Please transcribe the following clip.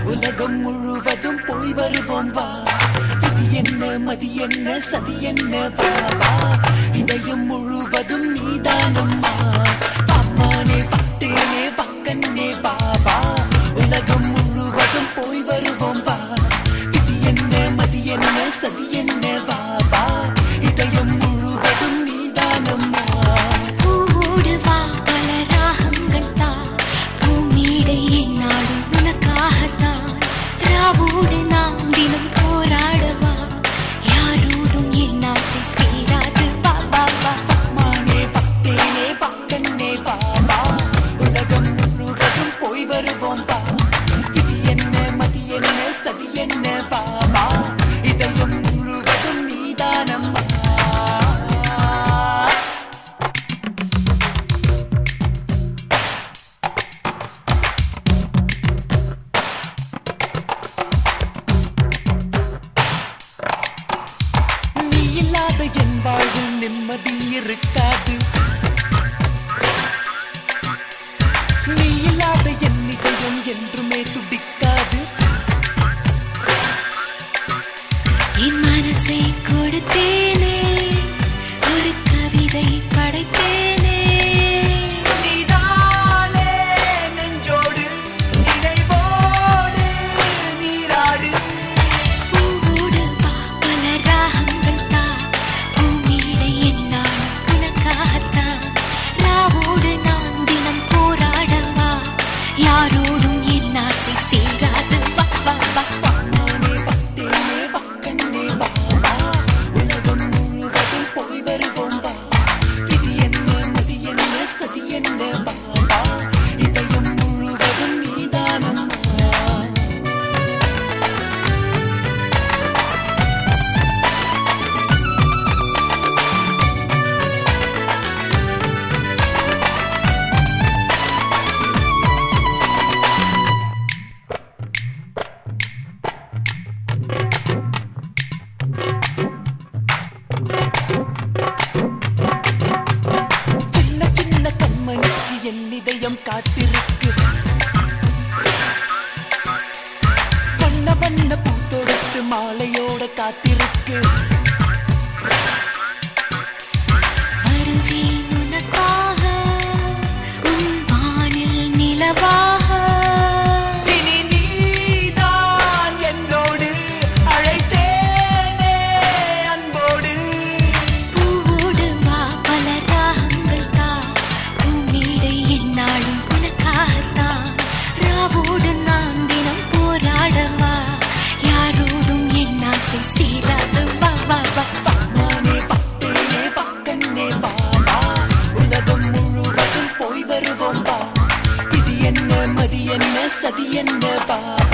உலகம் முழுவதும் போய் வருவோம் வா விதி என்ன மதி என்ன சதி என்ன பாபா இதயம் முழுவதும் நீதானம்மா பாப்பானே பத்தேனே பக்கன்னே பாபா உலகம் முழுவதும் போய் வருவோம் வா விதி என்ன மதி என்ன சதி என்ன பாபா இதயம் முழுவதும் நீதானம்மா பூவோடு வா பல ராகங்கள் தா பூமீடை என்னாலும் உனக்காகத்தான் ராவோடு நாம் தினம் போராடவா யாரோடும் என் ஆசை சேராது வா வா வா மானே பத்தேனே பக்கன்னே பாபா உலகம் முழுவதும் போய் வருவோம் பா விதி என்ன மதி என்ன சதி என்ன பாபா இதயம் முழுவதும் நீதானம்மா நீ இல்லாத என் வாழ்வில் நிம்மதி இருக்காது நீ இல்லாத என் இதயம் என்றுமே துடிக்காது என் மனசை கொடுத்தேனே ஒரு கவிதை படைத்தேனே நீதானே நெஞ்சோடு நினைவோடு நீராடு பூவோடு வா பல ராகங்கள் தா பூமீடை என்னாலும் உனக்காகத்தான் ராவோடு நான் தினம் போராடவா யாரோடும் என் ஆசை சேராது வா வா வா வானே பத்தேனே பக்கன்னே பாபா உலகம் முழுவதும் போய் வருவோம் பா விதி என்ன மதி என்ன சதி என்ன பாபா இதயம் முழுவதும் நீதானம்மா சின்ன சின்ன கண்மணிக்கு என் இதயம் காத்திருக்கு வண்ண வண்ண பூத்தொடுத்து மாலையோட காத்திருக்கு வருவேன் உனக்காக உன் வானில் நிலவாக இனி நீதான் என்னோடு அழைத்தேனே அன்போடு பூவோடு வா பல ராகங்கள் தா பூமீடை என்னாலும் உனக்காகத்தான் ராவோடு நான் தினம் போராடவா யாரோடும் என் ஆசை சேராது வா வா வா நானே பத்தேனே பக்கன்னே பாபா உலகம் முழுவதும் போய் வருவோம் பா இது என்ன மதி என்ன சதி என்ன பாபா